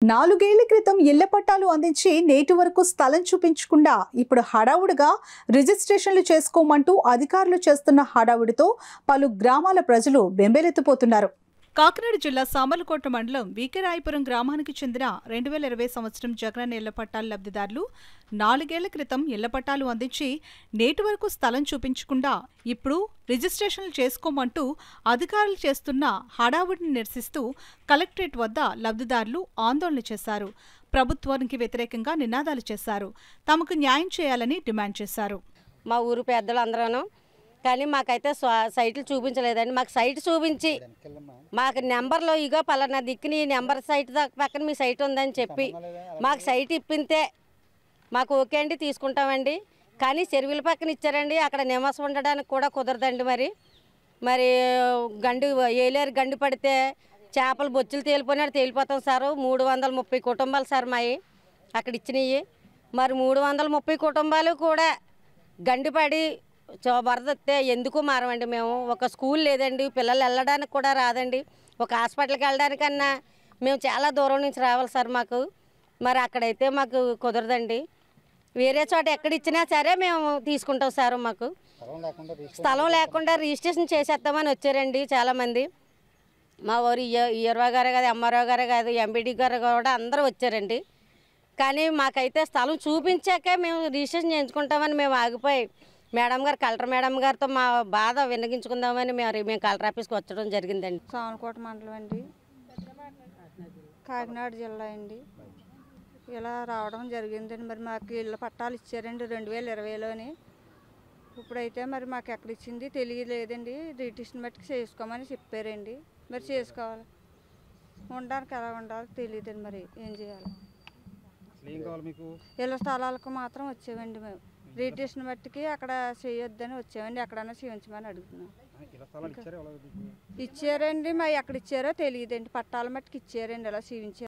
నాలుగేళ్ల క్రితం ఇళ్ల పట్టాలు అందించి నేటి వరకు స్థలం చూపించకుండా ఇప్పుడు హడావుడిగా రిజిస్ట్రేషన్లు చేసుకోమంటూ అధికారులు చేస్తున్న హడావుడితో పలు గ్రామాల ప్రజలు బెంబేలెత్తిపోతున్నారు కాకినాడ జిల్లా సామర్లకోట మండలం వీకెరాయపురం గ్రామానికి చెందిన రెండు వేల ఇరవై సంవత్సరం జగనన్న ఇళ్ల పట్టాల లబ్ధిదారులు నాలుగేళ్ల క్రితం ఇళ్ల పట్టాలు అందించి నేటి వరకు స్థలం చూపించకుండా ఇప్పుడు రిజిస్ట్రేషన్లు చేసుకోమంటూ అధికారులు చేస్తున్న హడావుడిని నిరసిస్తూ కలెక్టరేట్ వద్ద లబ్ధిదారులు ఆందోళన చేశారు ప్రభుత్వానికి వ్యతిరేకంగా నినాదాలు చేశారు తమకు న్యాయం చేయాలని డిమాండ్ చేశారు మా ఊరు పెద్దలు అందరూను కానీ మాకైతే స్వ- సైట్లు చూపించలేదండి మాకు సైట్ చూపించి మాకు నెంబర్లో ఇగో పలానా దిక్కుని ఈ నెంబర్ సైట్ దా- పక్కన మీ సైట్ ఉందని చెప్పి మాకు సైట్ ఇప్పితే మాకు ఓకే అండి తీసుకుంటామండి కానీ చెరువుల పక్కన ఇచ్చారండి అక్కడ నివాసం ఉండడానికి కూడా కుదరదండి మరి మరి గండు ఏలేరు గండు పడితే చేపలు బొచ్చులు తేలిపోయినాడు తేలిపోతాం సారు మూడు వందల ముప్పై కుటుంబాలు సార్ మావి అక్కడ ఇచ్చినవి మరి మూడు వందల ముప్పై కుటుంబాలు కూడా గండిపడి చ- వరద వస్తే ఎందుకు మారమండి మేము ఒక స్కూల్ లేదండి పిల్లలు వెళ్ళడానికి కూడా రాదండి ఒక హాస్పిటల్కి వెళ్ళడానికన్నా మేము చాలా దూరం నుంచి రావాలి సార్ మాకు మరి అక్కడైతే మాకు కుదరదండి వేరే చోట ఎక్కడ ఇచ్చినా సరే మేము తీసుకుంటాం సార్ మాకు స్థలం లేకుండా రిజిస్ట్రేషన్ చేసేస్తామని వచ్చారండి చాలామంది మా ఊరు ఈఆర్ఓ గారు కాదు ఎంఆర్ఓ గారు కాదు ఎంపీడీ గారు కూడా అందరూ వచ్చారండి కానీ మాకైతే స్థలం చూపించాకే మేము రిజిస్ట్రేషన్ చేయించుకుంటామని మేము ఆగిపోయి మేడం గారు కలెక్టర్ మేడం గారితో మా బాధ విన్నగించుకుందామని మేము మేము కలెక్టర్ ఆఫీస్కి వచ్చడం జరిగిందండి సామలకోట మండలం అండి కాకినాడ జిల్లా అండి ఇలా రావడం జరిగిందండి మరి మాకు ఇళ్ళ పట్టాలు ఇచ్చారండి రెండు వేల ఇరవైలోని ఇప్పుడైతే మరి మాకు ఎక్కడ ఇచ్చింది తెలియలేదండి రిజిస్ట్రేషన్ బట్టి చేసుకోమని చెప్పారండి మరి చేసుకోవాలి ఉండడానికి ఎలా ఉండాలో తెలియదండి మరి ఏం చేయాలి అసలు ఏం కావాలి మీకు ఇళ్ళ స్థలాలకు మాత్రం వచ్చామండి మేము రిజిస్ట్రేషన్ బట్టికి అక్కడ చేయొద్దని వచ్చామండి ఎక్కడైనా చేయించమని అడుగుతున్నాం ఇలా స్థలాలు ఇచ్చారు ఎలా మీకు ఇచ్చారండి మరి ఎక్కడ ఇచ్చారో తెలియదండి పట్టాల మట్టుకు ఇచ్చారండి ఇలా చూపించారు